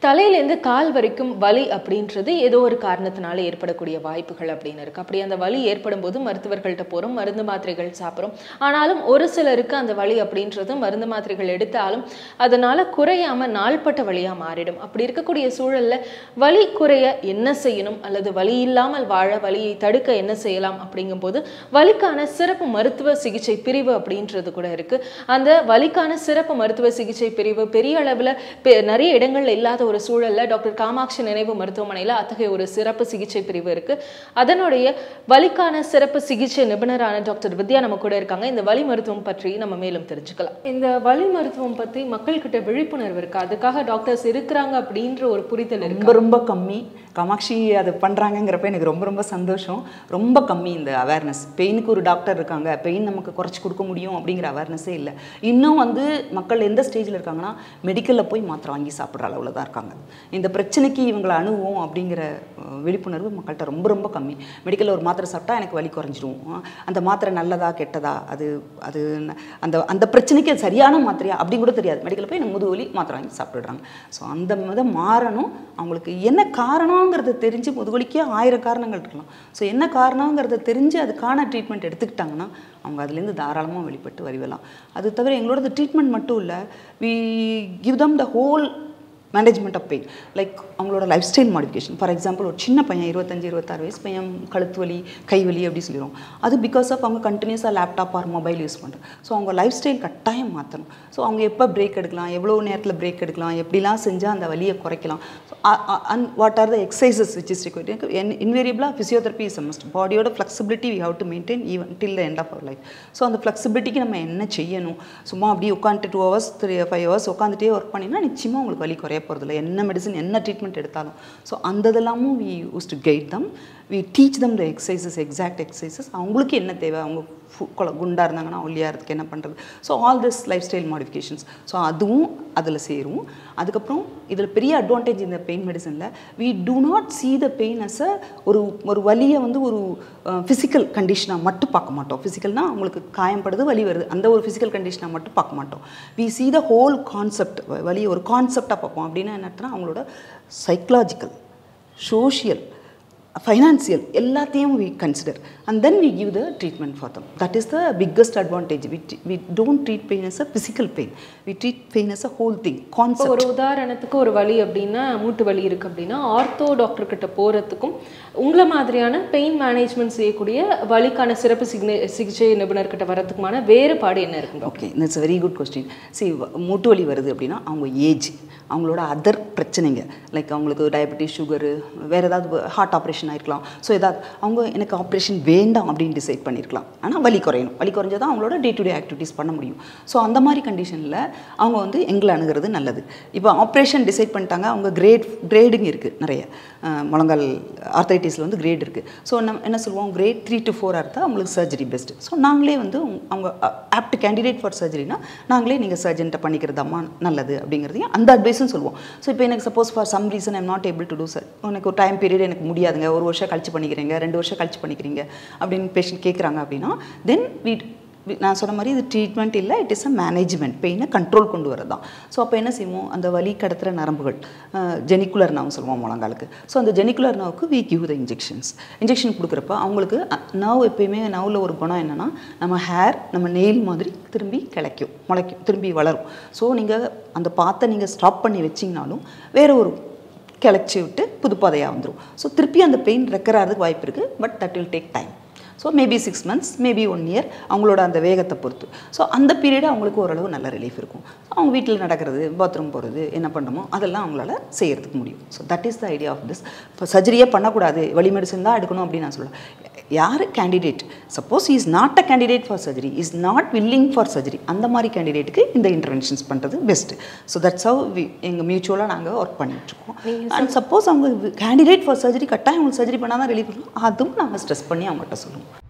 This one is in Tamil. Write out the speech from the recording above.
தலையிலேருந்து கால் வரைக்கும் வலி அப்படின்றது ஏதோ ஒரு காரணத்தினால ஏற்படக்கூடிய வாய்ப்புகள் அப்படின்னு இருக்கு அப்படி அந்த வலி ஏற்படும் போது மருத்துவர்கள்ட்ட போகிறோம் மருந்து மாத்திரைகள் சாப்பிட்றோம் ஆனாலும் ஒரு சிலருக்கு அந்த வலி அப்படின்றது மருந்து மாத்திரைகள் எடுத்தாலும் அதனால குறையாம நாள்பட்ட வழியா மாறிடும் அப்படி இருக்கக்கூடிய சூழல்ல வலி குறைய என்ன செய்யணும் அல்லது வலி இல்லாமல் வாழ வலியை தடுக்க என்ன செய்யலாம் அப்படிங்கும்போது வலிக்கான சிறப்பு மருத்துவ சிகிச்சை பிரிவு அப்படின்றது கூட இருக்கு அந்த வலிக்கான சிறப்பு மருத்துவ சிகிச்சை பிரிவு பெரிய அளவில் நிறைய இடங்கள்ல இல்லாத ஒரு சூழல்ல டாக்டர் காமாட்சி நினைவு மருத்துவமனையில் அத்தகைய ஒரு சிறப்பு சிகிச்சை பிரிவு இருக்கு அதனுடைய வலிக்கான சிறப்பு சிகிச்சை நிபுணரான டாக்டர் வித்யா நம்ம கூட இருக்காங்க இந்த வலி மருத்துவம் பற்றி நம்ம மேலும் தெரிஞ்சுக்கலாம் இந்த வலி மருத்துவம் பற்றி மக்கள்கிட்ட விழிப்புணர்வு இருக்கு அதுக்காக டாக்டர்ஸ் இருக்கிறாங்க அப்படின்ற ஒரு புரிதல் இருக்கு ரொம்ப ரொம்ப கம்மி காமாட்சி அது பண்ணுறாங்கங்கிறப்ப எனக்கு ரொம்ப ரொம்ப சந்தோஷம் ரொம்ப கம்மி இந்த அவேர்னஸ் பெயினுக்கு ஒரு டாக்டர் இருக்காங்க பெயின் நமக்கு குறைச்சி கொடுக்க முடியும் அப்படிங்கிற அவேர்னஸே இல்லை இன்னும் வந்து மக்கள் எந்த ஸ்டேஜில் இருக்காங்கன்னா மெடிக்கலில் போய் மாத்திரை வாங்கி சாப்பிட்ற அளவில் தான் இருக்காங்க இந்த பிரச்சனைக்கு இவங்களை அணுகுவோம் அப்படிங்கிற அஹ், விழிப்புணர்வு மக்கள்கிட்ட ரொம்ப ரொம்ப கம்மி மெடிக்கலில் ஒரு மாத்திரை சாப்பிட்டா எனக்கு வலி குறைஞ்சிரும் அஹ், அந்த மாத்திரை நல்லதா கெட்டதா அது அது ந- அந்த அந்த பிரச்சனைக்கு அது சரியான மாத்திரையா அப்படி கூட தெரியாது மெடிக்கலில் போய் நம்ம முதுகு வலி மாத்திரை வாங்கி சாப்பிட்டுடுறாங்க ஸோ அந்த இதை மாறணும் அவங்களுக்கு என்ன காரணங்கிறத தெரிஞ்சு முதுகுவலிக்கே ஆயிரம் காரணங்கள் இருக்கலாம் ஸோ என்ன காரணங்கிறத தெரிஞ்சு அதுக்கான ட்ரீட்மெண்ட் எடுத்துக்கிட்டாங்கன்னா அவங்க அதுலேருந்து தாராளமாக வெளிப்பட்டு வருவலாம் அது தவிர எங்களோட ட்ரீட்மெண்ட் மட்டும் இல்லை we give them the whole management of pain like அவங்களோட life style modification for example ஒரு சின்ன பையன் இருபத்தஞ்சு இருபத்தாறு வயசு பையன் கழுத்து வலி கை வலி அப்படி சொல்லிடுவோம் அது பிகாஸ் ஆஃப் அவங்க கண்டினியூஸாக லேப்டாப் ஆர் மொபைல் யூஸ் பண்ணுறோம் ஸோ அவங்க லைஃப் ஸ்டைல் கட்டாயம் மாற்றணும் ஸோ அவங்க எப்போ பிரேக் எடுக்கலாம் எவ்வளோ நேரத்தில் பிரேக் எடுக்கலாம் எப்படிலாம் செஞ்சால் அந்த வலியை குறைக்கலாம் and what are the exercises which is required இன்வேரியபிளாக ஃபிசியோதெரப்பி இஸ் மஸ்ட் பாடியோட flexibility we have to maintain even till the end of our life so அந்த ஃப்ளெக்சிபிலிட்டிக்கு நம்ம என்ன செய்யணும் சும்மா அப்படியே உட்காந்துட்டு two hours three five hours உட்காந்துட்டே ஒர்க் பண்ணினா நிச்சயமாக உங்களுக்கு வலி குறைய போகிறதில்ல என்ன மெடிசன் என்ன ட்ரீட்மெண்ட் எடுத்தாலும் ஸோ அந்த இதெல்லாமும் we use to guide them we teach them the exercises exact exercises அவங்களுக்கு என்ன தேவை அவங்க ஃபு- கொல- குண்டா இருந்தாங்கன்னா ஒல்லியாகிறதுக்கு என்ன பண்ணுறது so all this lifestyle modifications so அதுவும் அதில் சேரும் அதுக்கப்புறம் இதில் பெரிய அட்வான்டேஜ் இந்த பெயின் மெடிசனில் we do not see the pain as a ஒரு ஒரு வலியை வந்து ஒரு ஃபிசிக்கல் கண்டிஷனாக மட்டும் பார்க்க மாட்டோம் ஃபிசிக்கல்னால் அவங்களுக்கு காயம்படுது வலி வருது அந்த ஒரு ஃபிசிக்கல் கண்டிஷனாக மட்டும் பார்க்க மாட்டோம் we see the whole concept வலியை ஒரு கான்செப்டாக பார்ப்போம் அப்படின்னா என்ன அர்த்தம்னா அவங்களோட சைக்கலாஜிக்கல் சோஷியல் ஃபைனான்சியல் எல்லாத்தையும் we consider and then we give the treatment for them that is the biggest advantage we we don't treat pain as a physical pain we treat pain as a whole thing இப்போ கான்செப்ட் ஒரு உதாரணத்துக்கு ஒரு வலி அப்படின்னா மூட்டு வலி இருக்கு அப்படின்னா ஆர்த்தோ டாக்டர் கிட்ட போறதுக்கும் உங்களை மாதிரியான பெயின் மேனேஜ்மெண்ட் செய்யக்கூடிய வலிக்கான சிறப்பு சிக்னே சிகிச்சை நிபுணர்கிட்ட வரதுக்குமான வேறுபாடு என்ன இருக்குங்க okay it's very good question சி மூட்டு வலி வருது அப்படின்னா அவங்க ஏஜ் அவங்களோட அதர் பிரச்சனைங்க லைக் அவங்களுக்கு டயபெட்டிஸ் சுகரு வேறு ஏதாவது ஹார்ட் ஆப்ரேஷன் ஆயிருக்கலாம் ஸோ ஏதாவது அவங்க எனக்கு ஆப்ரேஷன் வேண்டாம் அப்படின்னு டிசைட் பண்ணியிருக்கலாம் ஆனால் வலி குறையணும் வலி குறைஞ்சா அவங்களோட டே டு டே ஆக்டிவிட்டீஸ் பண்ண முடியும் ஸோ அந்த மாதிரி கண்டிஷனில் அவங்க வந்து எங்களை அணுகிறது நல்லது இப்போ ஆப்ரேஷன் டிசைட் பண்ணிட்டாங்க அவங்க கிரேட் கிரேடுங்க இருக்குது நிறைய அஹ், முழங்கால் ஆர்த்தைட்டிஸில் வந்து கிரேட் இருக்குது ஸோ நம்ம என்ன சொல்லுவோம் கிரேட் த்ரீ டு ஃபோர் இருந்தால் அவங்களுக்கு சர்ஜரி பெஸ்ட்டு ஸோ நாங்களே வந்து உங்க- அவங்க ஆப்ட் கேண்டிடேட் ஃபார் சர்ஜரினா நாங்களே நீங்கள் சர்ஜன்ட்ட பண்ணிக்கிறதாம்மா நல்லது அப்படிங்கிறதையும் அந்த அட்வைஸும் சொல்லுவோம் ஸோ இப்போ எனக்கு suppose for some reason I'm not able to do sir எனக்கு ஒரு டைம் பீரியட் எனக்கு முடியாதுங்க ஒரு வருஷம் கழிச்சு பண்ணிக்கிறீங்க ரெண்டு வருஷம் கழிச்சு பண்ணிக்கிறீங்க அப்படின்னு பேஷண்ட் கேட்குறாங்க அப்படின்னா தென் வீ நான் சொன்ன மாதிரி இது ட்ரீட்மெண்ட் இல்லை இட் இஸ் அ மேனேஜ்மெண்ட் பெயினை கண்ட்ரோல் கொண்டு வரது தான் ஸோ அப்போ என்ன செய்வோம் அந்த வலி கடத்துகிற நரம்புகள் ஜெனிகுலர் நர்வ் சொல்லுவோம் முழங்காலுக்கு ஸோ அந்த ஜெனிகுலர் நர்வுக்கு we give the injections injection கொடுக்குறப்ப அவங்களுக்கு நர்வ் எப்பயுமே நர்வில் ஒரு குணம் என்னென்னா நம்ம ஹேர் நம்ம நெயில் மாதிரி திரும்பி கிளைக்கும் முளைக்கும் திரும்பி வளரும் ஸோ நீங்கள் அந்த பாத்தை நீங்கள் ஸ்டாப் பண்ணி வச்சிங்கனாலும் வேறு ஒரு கிளச்சி விட்டு புதுப்பாதையாக வந்துடும் ஸோ திருப்பி அந்த பெயின் ரெக்கர் ஆகிறதுக்கு வாய்ப்பு இருக்குது but that will take time so maybe six months maybe one year அவங்களோட அந்த வேகத்தை பொறுத்து ஸோ அந்த பீரியட் அவங்களுக்கு ஓரளவு நல்ல ரிலீஃப் இருக்கும் அவங்க வீட்டில் நடக்கிறது பாத்ரூம் போகிறது என்ன பண்ணுறோமோ அதெல்லாம் அவங்களால செய்யறதுக்கு முடியும் so that is the idea of this இப்போ சர்ஜரியே பண்ணக்கூடாது வலி மெடிசன் தான் எடுக்கணும் அப்படின்னு நான் சொல்லுவேன் யார் candidate suppose is not a candidate for surgery is not willing for surgery அந்த மாதிரி கேண்டிடேட்டுக்கு இந்த இன்டர்வென்ஷன்ஸ் பண்ணுறது best so that's how we எங்கள் மியூச்சுவலாக நாங்கள் ஒர்க் பண்ணிகிட்ருக்கோம் அண்ட் சப்போஸ் அவங்க கேண்டிடேட் ஃபார் சர்ஜரி கட்டாயம் அவங்களுக்கு சர்ஜரி பண்ணால் தான் ரிலீஃப் அதுவும் நாங்கள் ஸ்ட்ரெஸ் பண்ணி அவங்கள்ட்ட சொல்லுவோம்